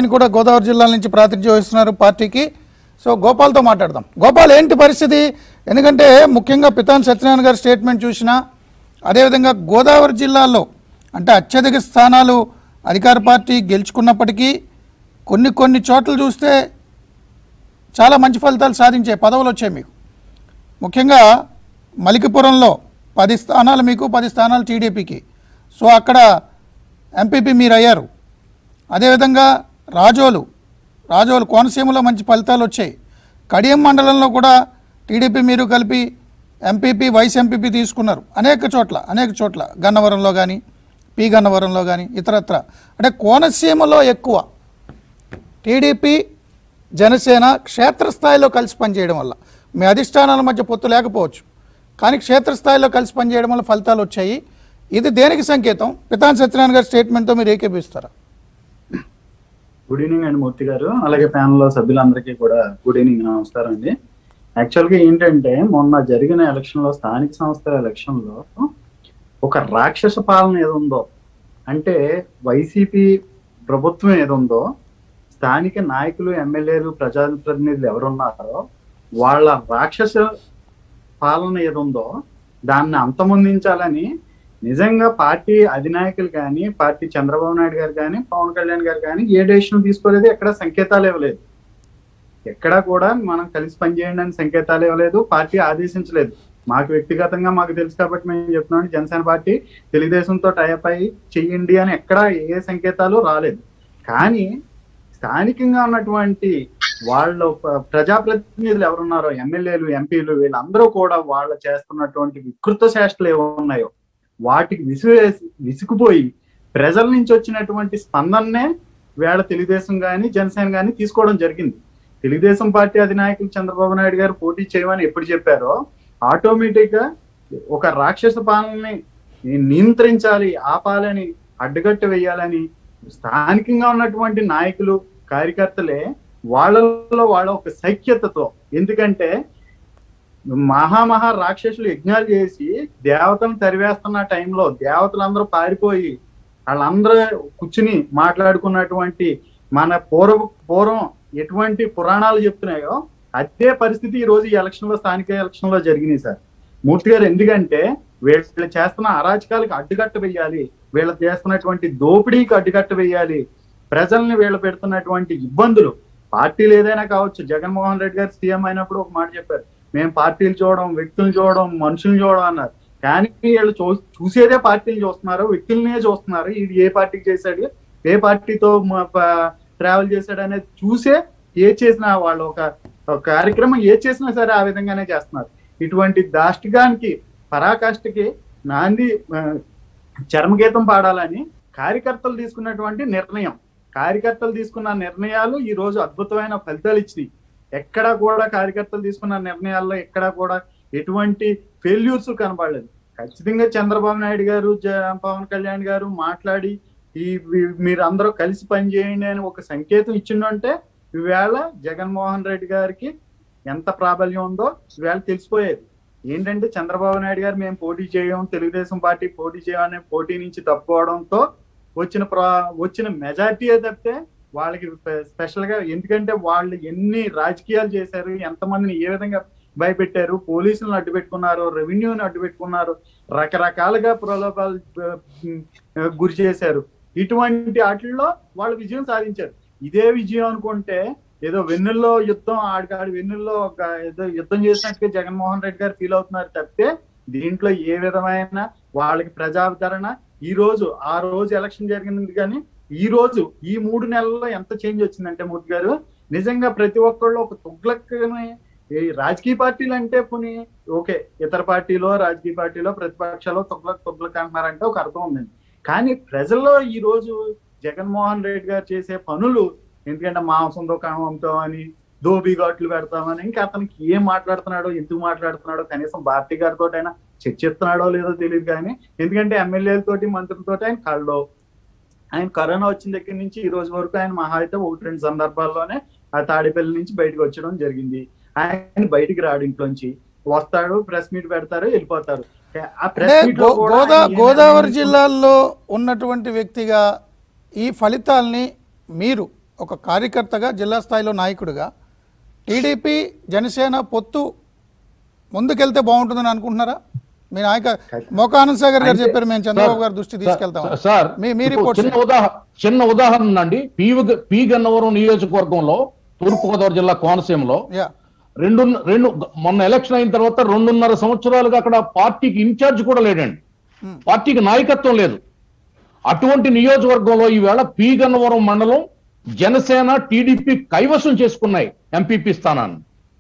ఆయన కూడా గోదావరి జిల్లా నుంచి ప్రాతినిధ్యం వహిస్తున్నారు పార్టీకి సో గోపాల్తో మాట్లాడదాం గోపాల్ ఏంటి పరిస్థితి ఎందుకంటే ముఖ్యంగా పితాన్ సత్యనారాయణ గారి స్టేట్మెంట్ చూసినా అదేవిధంగా గోదావరి జిల్లాలో అంటే అత్యధిక స్థానాలు అధికార పార్టీ గెలుచుకున్నప్పటికీ కొన్ని కొన్ని చోట్ల చూస్తే చాలా మంచి ఫలితాలు సాధించే పదవులు వచ్చాయి మీకు ముఖ్యంగా మలికిపురంలో పది స్థానాలు మీకు పది స్థానాలు టీడీపీకి సో అక్కడ ఎంపీపీ మీరు అయ్యారు అదేవిధంగా రాజోలు రాజోలు కోనసీమలో మంచి ఫలితాలు వచ్చాయి కడియం మండలంలో కూడా టీడీపీ మీరు కలిపి ఎంపీపీ వైస్ ఎంపీపీ తీసుకున్నారు అనేక చోట్ల అనేక చోట్ల గన్నవరంలో కానీ పి గన్నవరంలో కానీ ఇతరత్ర అంటే కోనసీమలో ఎక్కువ టీడీపీ జనసేన క్షేత్రస్థాయిలో కలిసి పనిచేయడం వల్ల మీ అధిష్టానాల మధ్య పొత్తు లేకపోవచ్చు కానీ క్షేత్రస్థాయిలో కలిసి పనిచేయడం వల్ల ఫలితాలు వచ్చాయి ఇది దేనికి సంకేతం పితాన్ సత్యనారాయణ గారి స్టేట్మెంట్తో మీరు ఏకీపిస్తారా గుడ్ ఈవినింగ్ అండి మూర్తి గారు అలాగే ప్యానల్ లో సభ్యులందరికీ కూడా గుడ్ ఈవినింగ్ నమస్కారం అండి యాక్చువల్ గా ఏంటంటే మొన్న జరిగిన ఎలక్షన్ లో స్థానిక సంస్థల ఎలక్షన్ లో ఒక రాక్షస పాలన ఏది ఉందో అంటే వైసీపీ ప్రభుత్వం ఏది ఉందో స్థానిక నాయకులు ఎమ్మెల్యేలు ప్రజాప్రతినిధులు ఎవరున్నారో వాళ్ళ రాక్షస పాలన ఏది ఉందో దాన్ని అంతమొందించాలని నిజంగా పార్టీ అధినాయకులు కానీ పార్టీ చంద్రబాబు నాయుడు గారు కానీ పవన్ కళ్యాణ్ గారు కానీ ఏ డెసిషన్ తీసుకోలేదు ఎక్కడ సంకేతాలు ఇవ్వలేదు ఎక్కడా కూడా మనం కలిసి పనిచేయండి అని సంకేతాలు ఇవ్వలేదు పార్టీ ఆదేశించలేదు మాకు వ్యక్తిగతంగా మాకు తెలుసు కాబట్టి మేము చెప్తున్నాం జనసేన పార్టీ తెలుగుదేశంతో టైప్ అయి చెయ్యండి అని ఎక్కడా ఏ సంకేతాలు రాలేదు కానీ స్థానికంగా ఉన్నటువంటి వాళ్ళ ప- ప్రజాప్రతినిధులు ఎవరున్నారో ఎమ్మెల్యేలు ఎంపీలు వీళ్ళందరూ కూడా వాళ్ళు చేస్తున్నటువంటి వికృత చేష్టలు ఏవో ఉన్నాయో వాటికి విసిరేసి విసుకుపోయి ప్రజల నుంచి వచ్చినటువంటి స్పందననే వేళ తెలుగుదేశం కానీ జనసేన కానీ తీసుకోవడం జరిగింది తెలుగుదేశం పార్టీ అధినాయకులు చంద్రబాబు నాయుడు గారు పోటీ చేయమని ఎప్పుడు చెప్పారో ఆటోమేటిక్ గా ఒక రాక్షస పాలనని నియంత్రించాలి ఆపాలని అడ్డుకట్ట వేయాలని స్థానికంగా ఉన్నటువంటి నాయకులు కార్యకర్తలే వాళ్ళలో వాళ్ళ ఒక సైక్యతతో ఎందుకంటే మహామహా రాక్షసులు యజ్ఞాలు చేసి దేవతలను తరివేస్తున్న టైంలో దేవతలందరూ పారిపోయి వాళ్ళందరూ కూర్చుని మాట్లాడుకున్నటువంటి మన పూర్వ పూర్వం ఎటువంటి పురాణాలు చెప్తున్నాయో అదే పరిస్థితి ఈ రోజు ఈ ఎలక్షన్ లో స్థానిక ఎలక్షన్ లో జరిగినాయి సార్ మూర్తి గారు ఎందుకంటే వీళ్ళు చేస్తున్న అరాచకాలకు అడ్డుకట్ట వేయాలి వీళ్ళు చేస్తున్నటువంటి దోపిడీకి అడ్డుకట్ట వేయాలి ప్రజల్ని వీళ్ళు పెడుతున్నటువంటి ఇబ్బందులు పార్టీలు ఏదైనా కావచ్చు జగన్మోహన్ రెడ్డి గారు సీఎం అయినప్పుడు ఒక మాట చెప్పారు మేము పార్టీలు చూడడం వ్యక్తులు చూడడం మనుషులు చూడడం అన్నారు కానీ వీళ్ళు చూ చూసేదే పార్టీలు చూస్తున్నారు వ్యక్తులనే చూస్తున్నారు ఇది ఏ పార్టీకి చేశాడు ఏ పార్టీతో ట్రావెల్ చేశాడు అనేది చూసే ఏ చేసినా వాళ్ళు ఒక ఒక కార్యక్రమం ఏ చేసినా సరే ఆ విధంగానే చేస్తున్నారు ఇటువంటి దాష్టికానికి పరాకాష్ఠకి నాంది ఆ, చర్మగీతం పాడాలని కార్యకర్తలు తీసుకున్నటువంటి నిర్ణయం కార్యకర్తలు తీసుకున్న నిర్ణయాలు ఈ రోజు అద్భుతమైన ఫలితాలు ఇచ్చినాయి ఎక్కడా కూడా కార్యకర్తలు తీసుకున్న నిర్ణయాల్లో ఎక్కడా కూడా ఎటువంటి ఫెయిల్యూర్స్ కనపడలేదు ఖచ్చితంగా చంద్రబాబు నాయుడు గారు జ- పవన్ కళ్యాణ్ గారు మాట్లాడి ఈ వీ- మీరందరూ కలిసి పనిచేయండి అని ఒక సంకేతం ఇచ్చిండంటే ఈవేళ జగన్మోహన్ రెడ్డి గారికి ఎంత ప్రాబల్యం ఉందో ఈవేళ తెలిసిపోయేది ఏంటంటే చంద్రబాబు నాయుడు గారు మేము పోటీ చేయం తెలుగుదేశం పార్టీ పోటీ చేయమనే పోటీ నుంచి తప్పుకోవడంతో వచ్చిన ప్రా వచ్చిన మెజార్టీ తప్పితే వాళ్ళకి స్పె- స్పెషల్ గా ఎందుకంటే వాళ్ళు ఎన్ని రాజకీయాలు చేశారు ఎంతమందిని ఏ విధంగా భయపెట్టారు పోలీసులను అడ్డు పెట్టుకున్నారు రెవెన్యూని అడ్డు పెట్టుకున్నారు రకరకాలుగా ప్రలోభాలు ఆ, ఆ, గురి చేశారు ఇటువంటి వాటిల్లో వాళ్ళు విజయం సాధించారు ఇదే విజయం అనుకుంటే ఏదో వెన్నుల్లో యుద్ధం ఆడికాడి వెన్నుల్లో ఒక ఏదో యుద్ధం చేసినట్టుగా జగన్మోహన్ రెడ్డి గారు ఫీల్ అవుతున్నారు తప్పితే దీంట్లో ఏ విధమైన వాళ్ళకి ప్రజాదరణ ఈ రోజు ఆ రోజు ఎలక్షన్ జరిగింది కానీ ఈ రోజు ఈ మూడు నెలల్లో ఎంత చేంజ్ వచ్చిందంటే మూర్తి గారు నిజంగా ప్రతి ఒక్కళ్ళు ఒక తుగ్లక్ని ఈ రాజకీయ పార్టీలు అంటే పోనీ ఓకే ఇతర పార్టీలో రాజకీయ పార్టీలో ప్రతిపక్షాలు తుగ్లక్ తుగ్లక్ అంటున్నారంటే ఒక అర్థం ఉందండి కానీ ప్రజల్లో ఈ రోజు జగన్మోహన్ రెడ్డి గారు చేసే పనులు ఎందుకంటే మాంసం దుకాణం అమ్ముతామని దోబీ ఘాట్లు పెడతామని ఇంకా అతనికి ఏం మాట్లాడుతున్నాడో ఎందుకు మాట్లాడుతున్నాడో కనీసం భారతి గారితో అయినా చర్చిస్తున్నాడో లేదో తెలియదు కానీ ఎందుకంటే ఎమ్మెల్యేలతోటి మంత్రులతోటి ఆయన కళ్ళు ఆయన కరోనా వచ్చిన దగ్గర నుంచి ఈ రోజు వరకు ఆయన మహా అయితే ఒకటి రెండు సందర్భాల్లోనే ఆ తాడేపల్లి నుంచి బయటకు వచ్చడం జరిగింది ఆయన బయటికి రాడు ఇంట్లోంచి వస్తాడు ప్రెస్ మీట్ పెడతారు వెళ్ళిపోతారు ఆ అంటే ప్రెస్ మీట్ లో గో- కూడా గోదా ఆయన ఏ గోదావరి నిర్ణయం జిల్లాల్లో ఉన్నటువంటి వ్యక్తిగా ఈ ఫలితాల్ని మీరు ఒక కార్యకర్తగా జిల్లా స్థాయిలో నాయకుడిగా టీడీపీ జనసేన పొత్తు ముందుకెళ్తే బాగుంటుందని అనుకుంటున్నారా మీ నాయక మోకానంద్ సాగర్ గారు చెప్పారు మేము చంద్రబాబు గారి దృష్టి తీసుకెళ్తాం సార్ మీ మీ ఇప్పుడు రిపోర్ట్ చిన్న ఉదాహరణ చిన్న ఉదాహరణ అండి పి పి గన్నవరం నియోజకవర్గంలో తూర్పుగోదావరి జిల్లా కోనసీమలో యా రెండు రెండు మొన్న ఎలక్షన్ అయిన తర్వాత రెండున్నర సంవత్సరాలుగా అక్కడ పార్టీకి ఇన్ఛార్జ్ కూడా లేడండి Hmm. పార్టీకి నాయకత్వం లేదు అటువంటి నియోజకవర్గంలో ఈవేళ పి గన్నవరం మండలం జనసేన టీడీపీ కైవసం చేసుకున్నాయి ఎంపీపీ స్థానాన్ని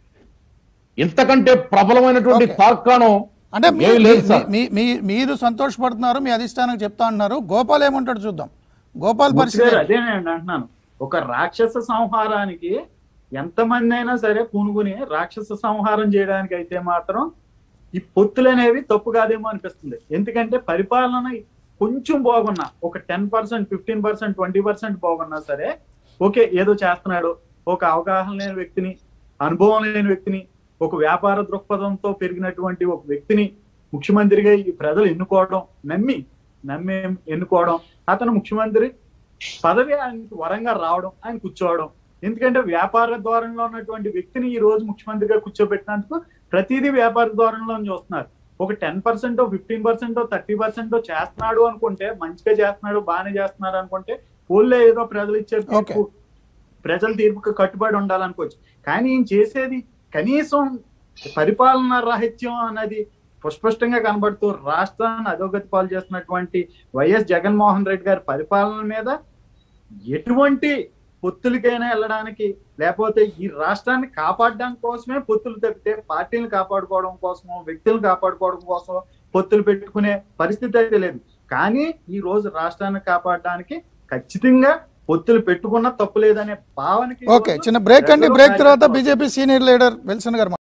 ఇంతకంటే ప్రబలమైనటువంటి Okay. తార్కాణం అంటే మీ- ఏమీ లేదు మీ- సార్ మీ- మీ- మీరు సంతోషపడుతున్నారు మీ అధిష్టానం చెప్తా అంటున్నారు గోపాల్ ఏమంటాడు చూద్దాం గోపాల్ పరిస్థితి మూర్తి గారు అదే నేను అంటున్నాను ఒక రాక్షస సంహారానికి ఎంతమంది అయినా సరే పూనుకుని రాక్షస సంహారం చేయడానికి అయితే మాత్రం ఈ పొత్తులు అనేవి తప్పు కాదేమో అనిపిస్తుంది ఎందుకంటే పరిపాలన కొంచెం బాగున్నా ఒక ten percent fifteen percent twenty percent బాగున్నా సరే ఓకే ఏదో చేస్తున్నాడు ఒక అవగాహన లేని వ్యక్తిని అనుభవం లేని వ్యక్తిని ఒక వ్యాపార దృక్పథంతో పెరిగినటువంటి ఒక వ్యక్తిని ముఖ్యమంత్రిగా ఈ ప్రజలు ఎన్నుకోవడం నమ్మి నమ్మి ఎన్నుకోవడం అతను ముఖ్యమంత్రి పదవి ఆయనకి వరంగా రావడం ఆయన కూర్చోవడం ఎందుకంటే వ్యాపార ద్వారంలో ఉన్నటువంటి వ్యక్తిని ఈ రోజు ముఖ్యమంత్రిగా కూర్చోబెట్టినందుకు ప్రతిదీ వ్యాపార ద్వారంలో చూస్తున్నారు ఒక ten percent fifteen percent thirty percent చేస్తున్నాడు అనుకుంటే మంచిగా చేస్తున్నాడు బాగానే చేస్తున్నాడు అనుకుంటే ఊళ్ళో ఏదో ప్రజలు ఇచ్చే Okay. తీర్పు ప్రజల తీర్పుకి కట్టుబడి ఉండాలనుకోవచ్చు కానీ ఈయన చేసేది కనీసం పరిపాలన రాహిత్యం అన్నది స్పష్టంగా కనబడుతూ రాష్ట్రాన్ని అధోగతి పాలు చేస్తున్నటువంటి వైఎస్ జగన్మోహన్ రెడ్డి గారి పరిపాలన మీద ఎటువంటి పొత్తులకైనా వెళ్ళడానికి లేకపోతే ఈ రాష్ట్రాన్ని కాపాడడానికి కోసమే పొత్తులు తప్పితే పార్టీని కాపాడుకోవడం కోసమో వ్యక్తులను కాపాడుకోవడం కోసం పొత్తులు పెట్టుకునే పరిస్థితి అయితే లేదు కానీ ఈ రోజు రాష్ట్రాన్ని కాపాడడానికి ఖచ్చితంగా పొత్తులు పెట్టుకున్న తప్పు లేదనే భావనకి ఓకే చిన్న బ్రేక్ అండి బ్రేక్ తర్వాత బీజేపీ సీనియర్ లీడర్ విల్సన్ గారు